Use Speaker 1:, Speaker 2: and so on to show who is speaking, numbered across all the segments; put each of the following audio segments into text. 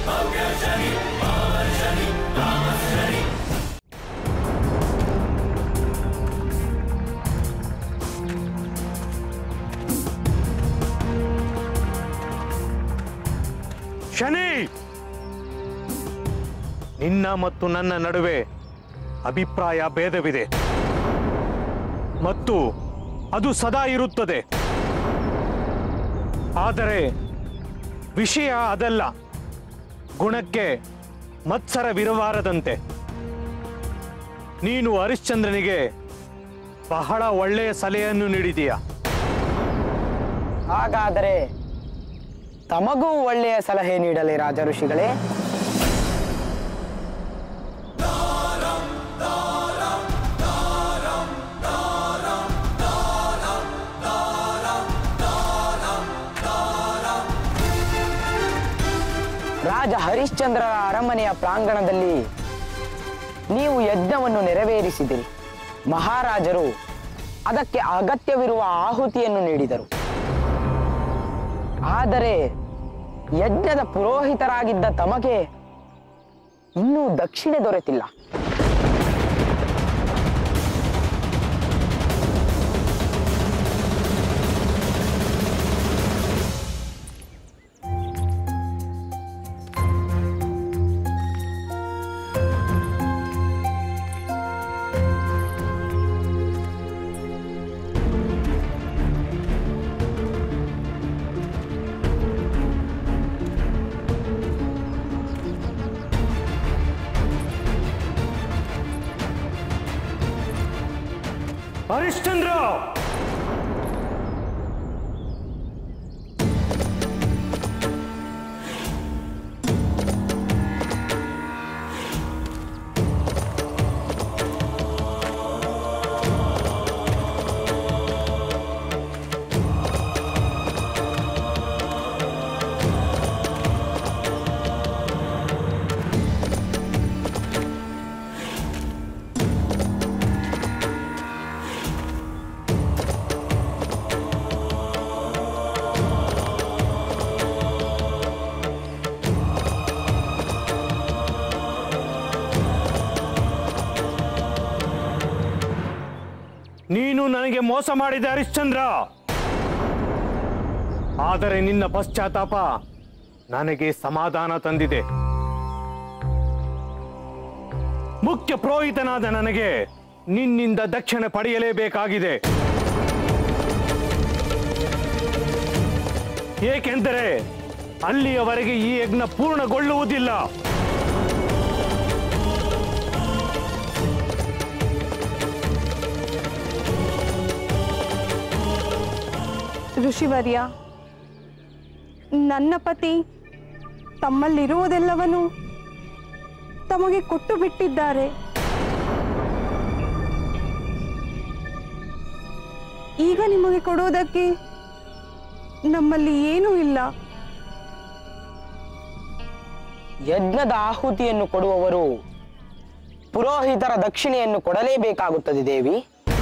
Speaker 1: ಶನಿ ನಿನ್ನ ಮತ್ತು ನನ್ನ ನಡುವೆ ಅಭಿಪ್ರಾಯ ಭೇದವಿದೆ ಮತ್ತು ಅದು ಸದಾ ಇರುತ್ತದೆ ಆದರೆ ವಿಷಯ ಅದಲ್ಲ ಗುಣಕ್ಕೆ ಮತ್ಸರವಿರಬಾರದಂತೆ ನೀನು ಹರಿಶ್ಚಂದ್ರನಿಗೆ ಬಹಳ ಒಳ್ಳೆಯ ಸಲಹೆಯನ್ನು ನೀಡಿದೀಯ
Speaker 2: ಹಾಗಾದರೆ ತಮಗೂ ಒಳ್ಳೆಯ ಸಲಹೆ ನೀಡಲಿ ರಾಜ ಋಷಿಗಳೇ ರಾಜ ಹರಿಶ್ಚಂದ್ರರ ಅರಮನೆಯ ಪ್ರಾಂಗಣದಲ್ಲಿ ನೀವು ಯಜ್ಞವನ್ನು ನೆರವೇರಿಸಿದಿರಿ ಮಹಾರಾಜರು ಅದಕ್ಕೆ ಅಗತ್ಯವಿರುವ ಆಹುತಿಯನ್ನು ನೀಡಿದರು ಆದರೆ ಯಜ್ಞದ ಪುರೋಹಿತರಾಗಿದ್ದ ತಮಗೆ ಇನ್ನೂ ದಕ್ಷಿಣೆ ದೊರೆತಿಲ್ಲ
Speaker 1: ಹರಿಶ್ಚಂದ್ರ ನೀನು ನನಗೆ ಮೋಸ ಮಾಡಿದೆ ಹರಿಶ್ಚಂದ್ರ ಆದರೆ ನಿನ್ನ ಪಶ್ಚಾತ್ತಾಪ ನನಗೆ ಸಮಾಧಾನ ತಂದಿದೆ ಮುಖ್ಯ ಪುರೋಹಿತನಾದ ನನಗೆ ನಿನ್ನಿಂದ ದಕ್ಷಿಣೆ ಪಡೆಯಲೇಬೇಕಾಗಿದೆ ಏಕೆಂದರೆ ಅಲ್ಲಿಯವರೆಗೆ ಈ ಯಜ್ಞ ಪೂರ್ಣಗೊಳ್ಳುವುದಿಲ್ಲ
Speaker 3: ಋಷಿವರ್ಯ ನನ್ನ ಪತಿ ತಮ್ಮಲ್ಲಿರುವುದೆಲ್ಲವನ್ನು ತಮಗೆ ಕೊಟ್ಟು ಬಿಟ್ಟಿದ್ದಾರೆ ಈಗ ನಿಮಗೆ ಕೊಡುವುದಕ್ಕೆ ನಮ್ಮಲ್ಲಿ ಏನೂ ಇಲ್ಲ
Speaker 2: ಯಜ್ಞದ ಆಹುತಿಯನ್ನು ಕೊಡುವವರು ಪುರೋಹಿತರ ದಕ್ಷಿಣೆಯನ್ನು ಕೊಡಲೇಬೇಕಾಗುತ್ತದೆ ದೇವಿ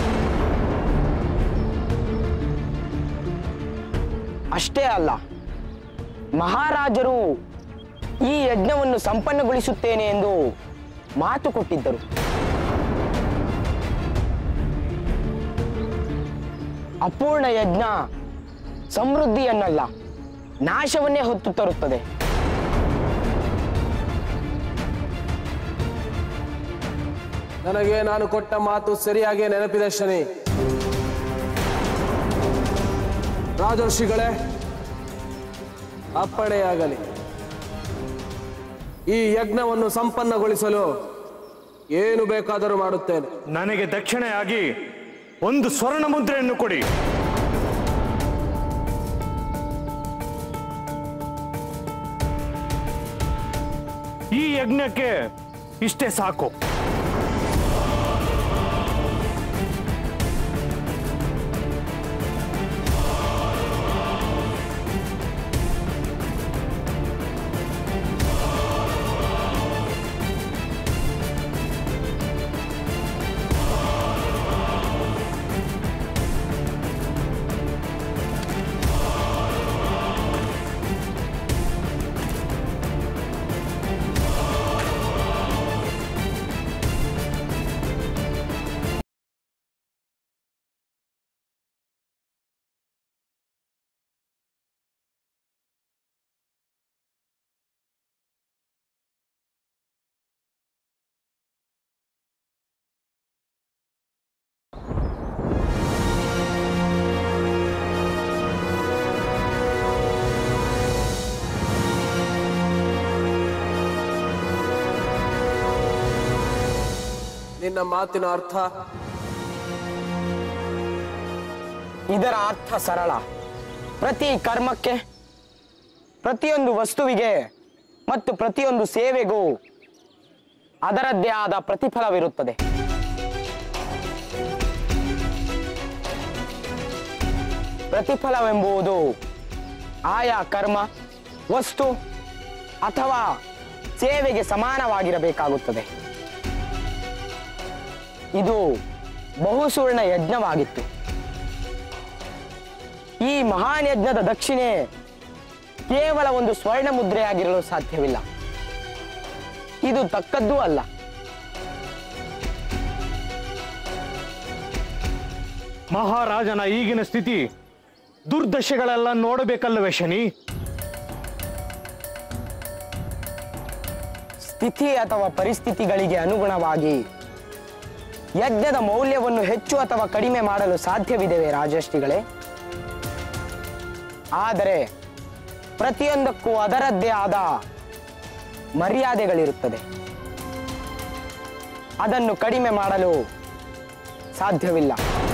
Speaker 2: ಅಷ್ಟೇ ಅಲ್ಲ ಮಹಾರಾಜರು ಈ ಯಜ್ಞವನ್ನು ಸಂಪನ್ನಗೊಳಿಸುತ್ತೇನೆ ಎಂದು ಮಾತು ಕೊಟ್ಟಿದ್ದರು ಅಪೂರ್ಣ ಯಜ್ಞ ಸಮೃದ್ಧಿಯನ್ನಲ್ಲ ನಾಶವನ್ನೇ ಹೊತ್ತು ತರುತ್ತದೆ
Speaker 4: ನನಗೆ ನಾನು ಕೊಟ್ಟ ಮಾತು ಸರಿಯಾಗಿ ನೆನಪಿದೆ ಶನಿ ರಾಜರ್ಷಿಗಳೇ ಅಪ್ಪಣೆಯಾಗಲಿ ಈ ಯಜ್ಞವನ್ನು ಸಂಪನ್ನಗೊಳಿಸಲು ಏನು ಬೇಕಾದರೂ ಮಾಡುತ್ತೇನೆ
Speaker 1: ನನಗೆ ದಕ್ಷಿಣೆಯಾಗಿ ಒಂದು ಸ್ವರ್ಣ ಮುದ್ರೆಯನ್ನು ಕೊಡಿ ಈ ಯಜ್ಞಕ್ಕೆ ಇಷ್ಟೇ ಸಾಕು
Speaker 4: ನಿನ್ನ ಮಾತಿನ ಅರ್ಥ
Speaker 2: ಇದರ ಅರ್ಥ ಸರಳ ಪ್ರತಿ ಕರ್ಮಕ್ಕೆ ಪ್ರತಿಯೊಂದು ವಸ್ತುವಿಗೆ ಮತ್ತು ಪ್ರತಿಯೊಂದು ಸೇವೆಗೂ ಅದರದ್ದೇ ಆದ ಪ್ರತಿಫಲವಿರುತ್ತದೆ ಪ್ರತಿಫಲವೆಂಬುದು ಆಯಾ ಕರ್ಮ ವಸ್ತು ಅಥವಾ ಸೇವೆಗೆ ಸಮಾನವಾಗಿರಬೇಕಾಗುತ್ತದೆ ಇದು ಬಹುಸುವರ್ಣ ಯಜ್ಞವಾಗಿತ್ತು ಈ ಮಹಾನ್ ಯಜ್ಞದ ದಕ್ಷಿಣೆ ಕೇವಲ ಒಂದು ಸ್ವರ್ಣ ಮುದ್ರೆಯಾಗಿರಲು ಸಾಧ್ಯವಿಲ್ಲ ಇದು ತಕ್ಕದ್ದೂ ಅಲ್ಲ
Speaker 1: ಮಹಾರಾಜನ ಈಗಿನ ಸ್ಥಿತಿ ದುರ್ದಶೆಗಳೆಲ್ಲ ನೋಡಬೇಕಲ್ಲವೇ ಶನಿ
Speaker 2: ಸ್ಥಿತಿ ಅಥವಾ ಪರಿಸ್ಥಿತಿಗಳಿಗೆ ಅನುಗುಣವಾಗಿ ಯಜ್ಞದ ಮೌಲ್ಯವನ್ನು ಹೆಚ್ಚು ಅಥವಾ ಕಡಿಮೆ ಮಾಡಲು ಸಾಧ್ಯವಿದೆವೇ ರಾಜಶ್ರೀಗಳೇ ಆದರೆ ಪ್ರತಿಯೊಂದಕ್ಕೂ ಅದರದ್ದೇ ಆದ ಮರ್ಯಾದೆಗಳಿರುತ್ತದೆ ಅದನ್ನು ಕಡಿಮೆ ಮಾಡಲು ಸಾಧ್ಯವಿಲ್ಲ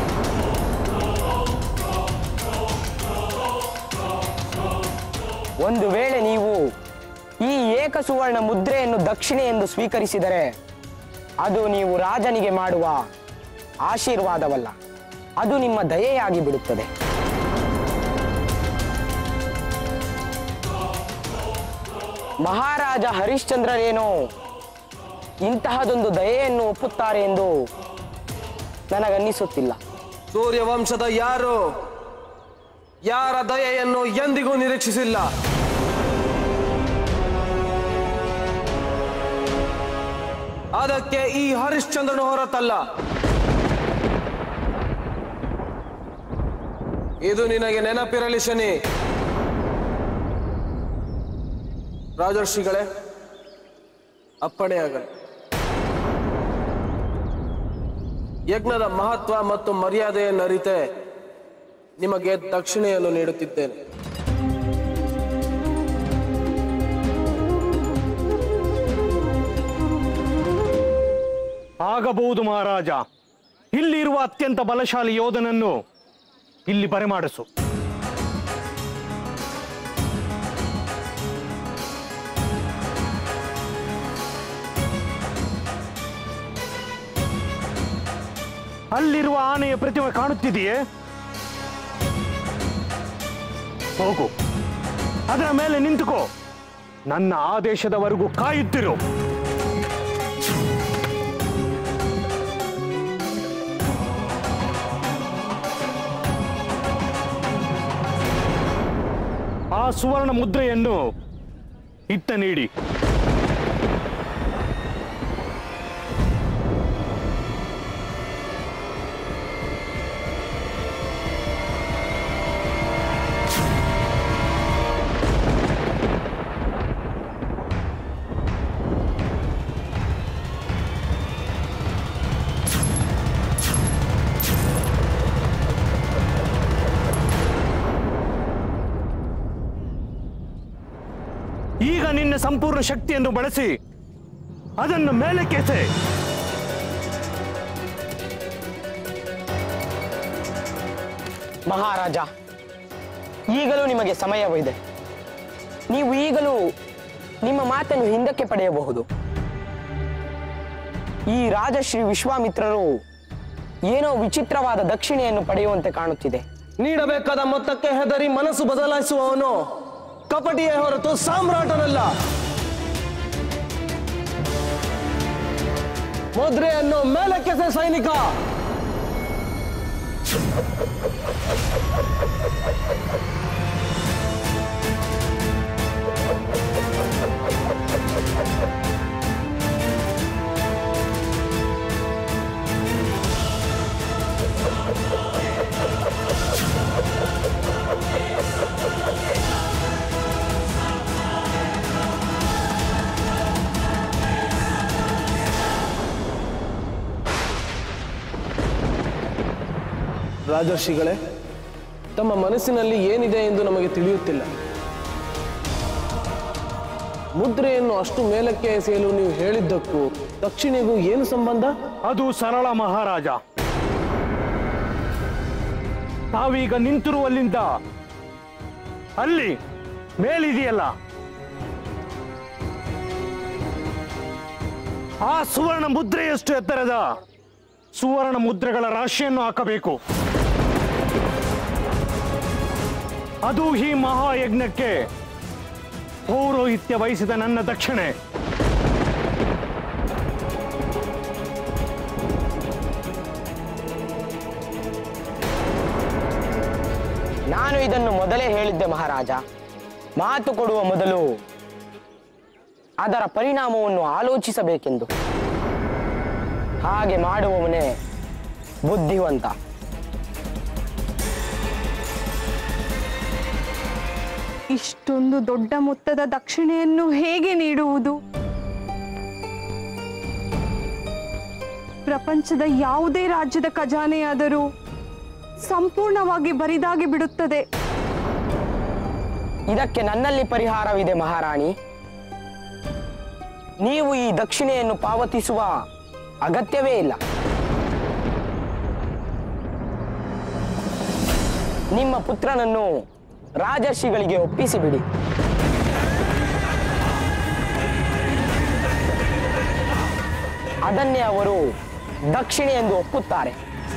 Speaker 2: ಒಂದು ವೇಳೆ ನೀವು ಈ ಏಕ ಸುವರ್ಣ ಮುದ್ರೆಯನ್ನು ದಕ್ಷಿಣೆ ಎಂದು ಸ್ವೀಕರಿಸಿದರೆ ಅದು ನೀವು ರಾಜನಿಗೆ ಮಾಡುವ ಆಶೀರ್ವಾದವಲ್ಲ ಅದು ನಿಮ್ಮ ದಯೆಯಾಗಿ ಬಿಡುತ್ತದೆ ಮಹಾರಾಜ ಹರಿಶ್ಚಂದ್ರರೇನೋ ಇಂತಹದೊಂದು ದಯೆಯನ್ನು ಒಪ್ಪುತ್ತಾರೆ ಎಂದು ನನಗನ್ನಿಸುತ್ತಿಲ್ಲ
Speaker 4: ಸೂರ್ಯವಂಶದ ಯಾರು ಯಾರ ದಯೆಯನ್ನು ಎಂದಿಗೂ ನಿರೀಕ್ಷಿಸಿಲ್ಲ ಅದಕ್ಕೆ ಈ ಹರಿಶ್ಚಂದ್ರನು ಹೊರತಲ್ಲ ಇದು ನಿನಗೆ ನೆನಪಿರಲಿ ಶನಿ ರಾಜರ್ಷಿಗಳೇ ಅಪ್ಪಣೆಯಾಗಲಿ ಯಜ್ಞದ ಮಹತ್ವ ಮತ್ತು ಮರ್ಯಾದೆಯನ್ನು ಅರಿತೆ ನಿಮಗೆ ದಕ್ಷಿಣೆಯನ್ನು ನೀಡುತ್ತಿದ್ದೇನೆ
Speaker 1: ಆಗಬಹುದು ಮಹಾರಾಜ ಇಲ್ಲಿರುವ ಅತ್ಯಂತ ಬಲಶಾಲಿ ಯೋಧನನ್ನು ಇಲ್ಲಿ ಬರೆಮಾಡಿಸು ಅಲ್ಲಿರುವ ಆನೆಯ ಪ್ರತಿಮೆ ಕಾಣುತ್ತಿದೆಯೇ ಹೋಗು ಅದರ ಮೇಲೆ ನಿಂತುಕೋ ನನ್ನ ಆದೇಶದವರೆಗೂ ಕಾಯುತ್ತಿರು ಆ ಸುವರ್ಣ ಮುದ್ರೆಯನ್ನು ಇತ್ತ ನೀಡಿ ಈಗ ನಿನ್ನ ಸಂಪೂರ್ಣ ಶಕ್ತಿಯನ್ನು ಬಳಸಿ ಅದನ್ನು ಮೇಲಕ್ಕೆಸೆ
Speaker 2: ಮಹಾರಾಜ ಈಗಲೂ ನಿಮಗೆ ಸಮಯವಿದೆ ನೀವು ಈಗಲೂ ನಿಮ್ಮ ಮಾತನ್ನು ಹಿಂದಕ್ಕೆ ಪಡೆಯಬಹುದು ಈ ರಾಜಶ್ರೀ ವಿಶ್ವಾಮಿತ್ರರು ಏನೋ ವಿಚಿತ್ರವಾದ ದಕ್ಷಿಣೆಯನ್ನು ಪಡೆಯುವಂತೆ ಕಾಣುತ್ತಿದೆ
Speaker 4: ನೀಡಬೇಕಾದ ಮೊತ್ತಕ್ಕೆ ಹೆದರಿ ಮನಸ್ಸು ಬದಲಾಯಿಸುವವನು ಕಪಟಿಯೇ ಹೊರತು ಸಾಮ್ರಾಟನಲ್ಲ ಮುದ್ರೆಯನ್ನು ಮೇಲಕ್ಕೆಸೆ ಸೈನಿಕ ರಾಜರ್ಷಿಗಳೇ ತಮ್ಮ ಮನಸ್ಸಿನಲ್ಲಿ ಏನಿದೆ ಎಂದು ನಮಗೆ ತಿಳಿಯುತ್ತಿಲ್ಲ ಮುದ್ರೆಯನ್ನು ಅಷ್ಟು ಮೇಲಕ್ಕೆ ಎಸೆಯಲು ನೀವು ಹೇಳಿದ್ದಕ್ಕೂ ದಕ್ಷಿಣೆಗೂ ಏನು ಸಂಬಂಧ
Speaker 1: ಅದು ಸರಳ ಮಹಾರಾಜ ತಾವೀಗ ನಿಂತಿರುವಲ್ಲಿಂದ ಅಲ್ಲಿ ಮೇಲಿದೆಯಲ್ಲ ಆ ಸುವರ್ಣ ಮುದ್ರೆಯಷ್ಟು ಎತ್ತರದ ಸುವರ್ಣ ಮುದ್ರೆಗಳ ರಾಶಿಯನ್ನು ಹಾಕಬೇಕು ಅದು ಈ ಮಹಾಯಜ್ಞಕ್ಕೆ ಪೌರೋಹಿತ್ಯ ವಹಿಸಿದ ನನ್ನ ದಕ್ಷಿಣೆ
Speaker 2: ನಾನು ಇದನ್ನು ಮೊದಲೇ ಹೇಳಿದ್ದೆ ಮಹಾರಾಜ ಮಾತು ಕೊಡುವ ಮೊದಲು ಅದರ ಪರಿಣಾಮವನ್ನು ಆಲೋಚಿಸಬೇಕೆಂದು ಹಾಗೆ ಮಾಡುವವನೇ ಬುದ್ಧಿವಂತ
Speaker 3: ಇಷ್ಟೊಂದು ದೊಡ್ಡ ಮೊತ್ತದ ದಕ್ಷಿಣೆಯನ್ನು ಹೇಗೆ ನೀಡುವುದು ಪ್ರಪಂಚದ ಯಾವುದೇ ರಾಜ್ಯದ ಖಜಾನೆಯಾದರೂ ಸಂಪೂರ್ಣವಾಗಿ ಬರಿದಾಗಿ ಬಿಡುತ್ತದೆ
Speaker 2: ಇದಕ್ಕೆ ನನ್ನಲ್ಲಿ ಪರಿಹಾರವಿದೆ ಮಹಾರಾಣಿ ನೀವು ಈ ದಕ್ಷಿಣೆಯನ್ನು ಪಾವತಿಸುವ ಅಗತ್ಯವೇ ಇಲ್ಲ ನಿಮ್ಮ ಪುತ್ರನನ್ನು ರಾಜರ್ಷಿಗಳಿಗೆ ಒಪ್ಪಿಸಿಬಿಡಿ ಅದನ್ನೇ ಅವರು ದಕ್ಷಿಣೆ ಎಂದು ಒಪ್ಪುತ್ತಾರೆ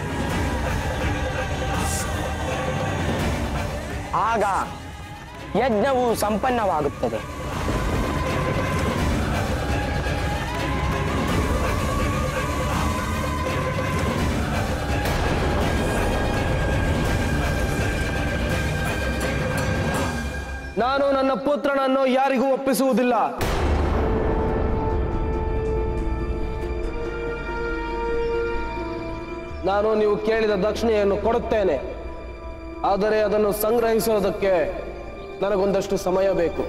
Speaker 2: ಆಗ ಯಜ್ಞವು ಸಂಪನ್ನವಾಗುತ್ತದೆ
Speaker 4: ನಾನು ನನ್ನ ಪುತ್ರನನ್ನು ಯಾರಿಗೂ ಒಪ್ಪಿಸುವುದಿಲ್ಲ ನಾನು ನೀವು ಕೇಳಿದ ದಕ್ಷಿಣೆಯನ್ನು ಕೊಡುತ್ತೇನೆ ಆದರೆ ಅದನ್ನು ಸಂಗ್ರಹಿಸೋದಕ್ಕೆ ನನಗೊಂದಷ್ಟು ಸಮಯ ಬೇಕು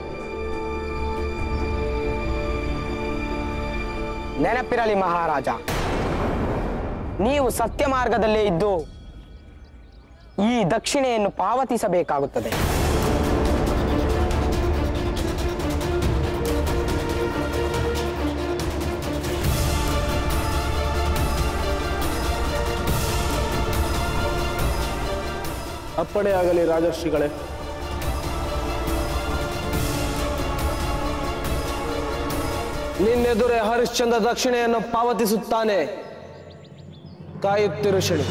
Speaker 2: ನೆನಪಿರಲಿ ಮಹಾರಾಜ ನೀವು ಸತ್ಯ ಮಾರ್ಗದಲ್ಲೇ ಇದ್ದು ಈ ದಕ್ಷಿಣೆಯನ್ನು ಪಾವತಿಸಬೇಕಾಗುತ್ತದೆ
Speaker 4: ಅಪ್ಪಣೆ ಆಗಲಿ ರಾಜರ್ಷಿಗಳೇ ನಿನ್ನೆದುರೇ ಹರಿಶ್ಚಂದ್ರ ದಕ್ಷಿಣೆಯನ್ನು ಪಾವತಿಸುತ್ತಾನೆ ಕಾಯುತ್ತಿರು ಶನಿ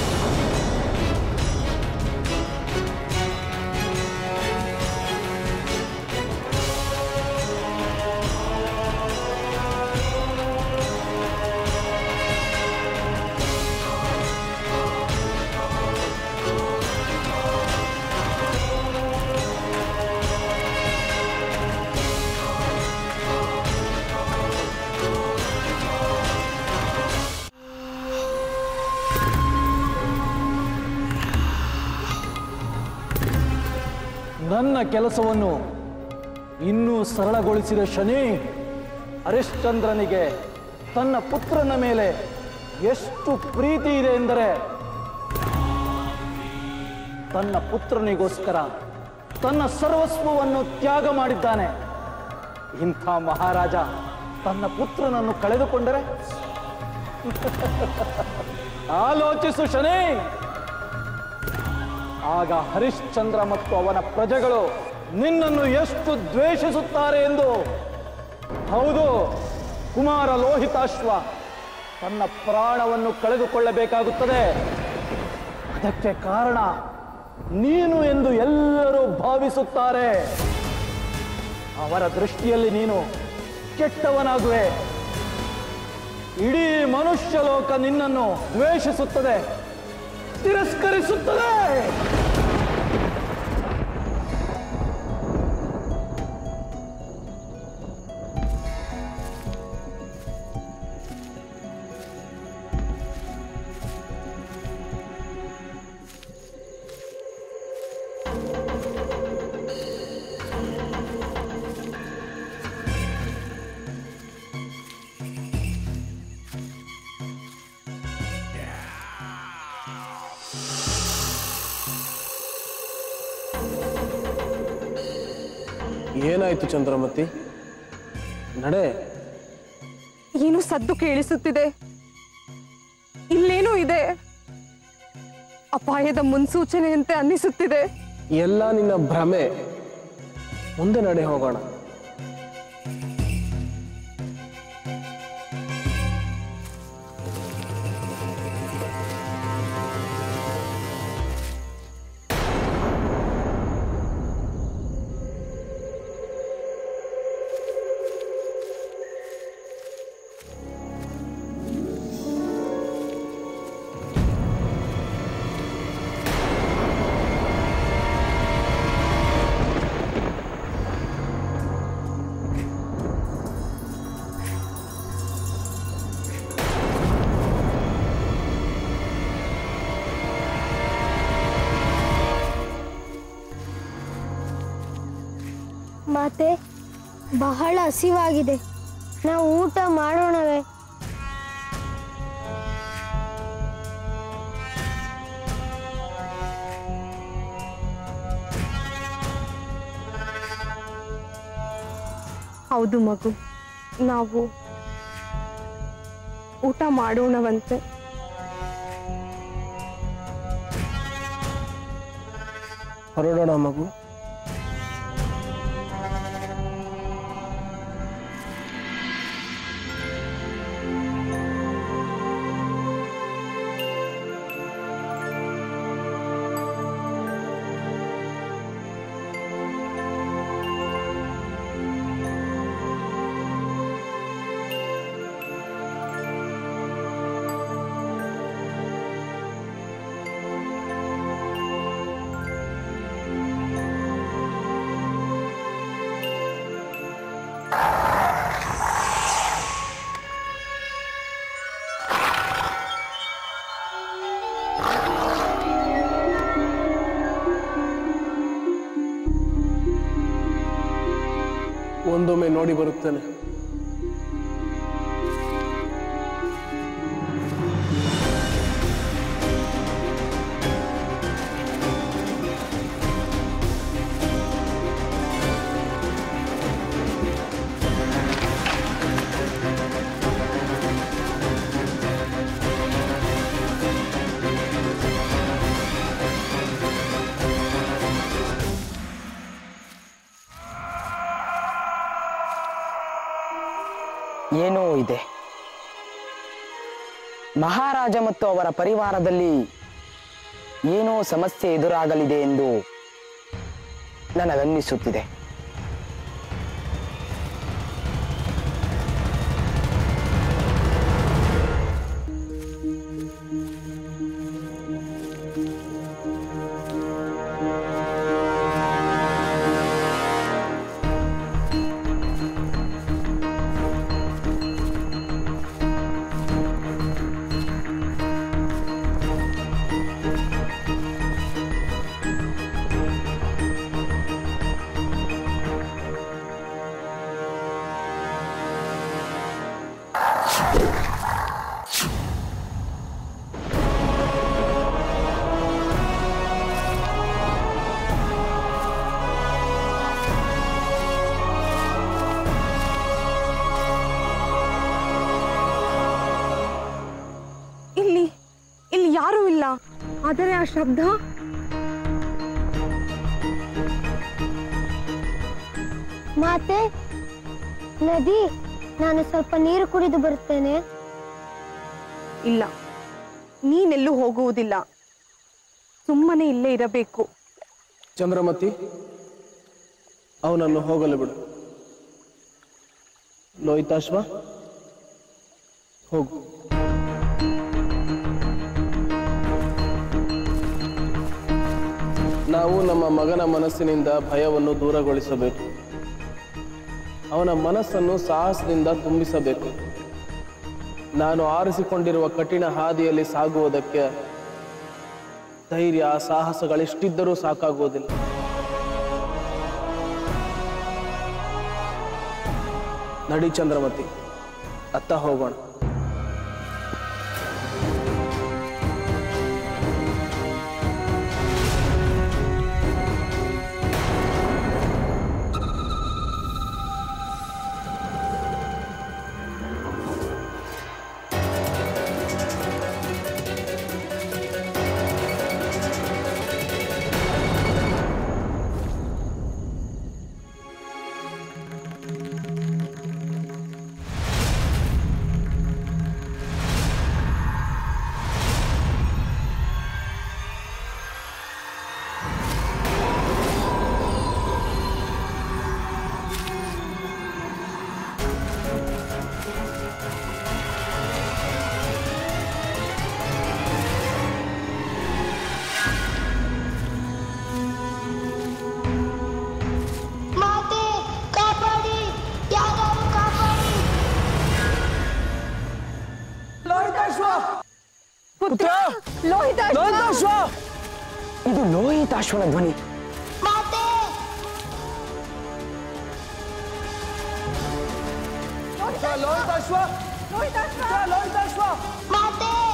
Speaker 5: ನನ್ನ ಕೆಲಸವನ್ನು ಇನ್ನೂ ಸರಳಗೊಳಿಸಿದ ಶನಿ ಹರಿಶ್ಚಂದ್ರನಿಗೆ ತನ್ನ ಪುತ್ರನ ಮೇಲೆ ಎಷ್ಟು ಪ್ರೀತಿ ಇದೆ ಎಂದರೆ ತನ್ನ ಪುತ್ರನಿಗೋಸ್ಕರ ತನ್ನ ಸರ್ವಸ್ವವನ್ನು ತ್ಯಾಗ ಮಾಡಿದ್ದಾನೆ ಇಂಥ ಮಹಾರಾಜ ತನ್ನ ಪುತ್ರನನ್ನು ಕಳೆದುಕೊಂಡರೆ ಆಲೋಚಿಸು ಶನಿ ಆಗ ಹರಿಶ್ಚಂದ್ರ ಮತ್ತು ಅವನ ಪ್ರಜೆಗಳು ನಿನ್ನನ್ನು ಎಷ್ಟು ದ್ವೇಷಿಸುತ್ತಾರೆ ಎಂದು ಹೌದು ಕುಮಾರ ಲೋಹಿತಾಶ್ವ ತನ್ನ ಪ್ರಾಣವನ್ನು ಕಳೆದುಕೊಳ್ಳಬೇಕಾಗುತ್ತದೆ ಅದಕ್ಕೆ ಕಾರಣ ನೀನು ಎಂದು ಎಲ್ಲರೂ ಭಾವಿಸುತ್ತಾರೆ ಅವರ ದೃಷ್ಟಿಯಲ್ಲಿ ನೀನು ಕೆಟ್ಟವನಾಗುವೆ ಇಡೀ ಮನುಷ್ಯ ಲೋಕ ನಿನ್ನನ್ನು ದ್ವೇಷಿಸುತ್ತದೆ ತಿರಸ್ಕರಿಸುತ್ತದೆ
Speaker 4: ಏನಾಯ್ತು ಚಂದ್ರಮತಿ ನಡೆ
Speaker 3: ಏನು ಸದ್ದು ಕೇಳಿಸುತ್ತಿದೆ ಇಲ್ಲೇನೋ ಇದೆ ಅಪಾಯದ ಮುನ್ಸೂಚನೆಯಂತೆ ಅನ್ನಿಸುತ್ತಿದೆ
Speaker 4: ಎಲ್ಲ ನಿನ್ನ ಭ್ರಮೆ ಮುಂದೆ ನಡೆ ಹೋಗೋಣ
Speaker 6: ಮಾತೆ ಬಹಳ ಹಸಿವಾಗಿದೆ ನಾವು ಊಟ ಮಾಡೋಣವೇ
Speaker 3: ಹೌದು ಮಗು ನಾವು ಊಟ ಮಾಡೋಣವಂತೆ
Speaker 4: ಹೊರಡೋಣ ಮಗು ಒಂದೊಮ್ಮೆ ನೋಡಿ ಬರುತ್ತೇನೆ
Speaker 2: ಏನೋ ಇದೆ ಮಹಾರಾಜ ಮತ್ತು ಅವರ ಪರಿವಾರದಲ್ಲಿ ಏನೋ ಸಮಸ್ಯೆ ಎದುರಾಗಲಿದೆ ಎಂದು ನನಗನ್ನಿಸುತ್ತಿದೆ
Speaker 3: ಇಲ್ಲಿ ಇಲ್ಲಿ ಯಾರೂ ಇಲ್ಲ ಆದರೆ ಆ ಶಬ್ದ
Speaker 6: ಮಾತೆ ನದಿ ನಾನು ಸ್ವಲ್ಪ ನೀರು ಕುಡಿದು ಬರುತ್ತೇನೆ
Speaker 3: ಇಲ್ಲ ನೀನೆಲ್ಲೂ ಹೋಗುವುದಿಲ್ಲ ಸುಮ್ಮನೆ ಇಲ್ಲೇ ಇರಬೇಕು
Speaker 4: ಚಂದ್ರಮತಿ ಅವನನ್ನು ಹೋಗಲು ಬಿಡು ಲೋಹಿತಾಶ್ವ ಹೋಗು ನಾವು ನಮ್ಮ ಮಗನ ಮನಸ್ಸಿನಿಂದ ಭಯವನ್ನು ದೂರಗೊಳಿಸಬೇಕು ಅವನ ಮನಸ್ಸನ್ನು ಸಾಹಸದಿಂದ ತುಂಬಿಸಬೇಕು ನಾನು ಆರಿಸಿಕೊಂಡಿರುವ ಕಠಿಣ ಹಾದಿಯಲ್ಲಿ ಸಾಗುವುದಕ್ಕೆ ಧೈರ್ಯ ಸಾಹಸಗಳೆಷ್ಟಿದ್ದರೂ ಸಾಕಾಗುವುದಿಲ್ಲ ನಡಿ ಚಂದ್ರಮತಿ ಅತ್ತ ಹೋಗೋಣ
Speaker 2: ಲೋಹಿತಾಶ್ವ ಇದು ಲೋಹಿತಾಶ್ವನ ಧ್ವನಿ
Speaker 4: ಲೋಹಿತಾಶ್ವ ಲೋಹಿತಾಶ್ವ
Speaker 6: ಮಾತೆ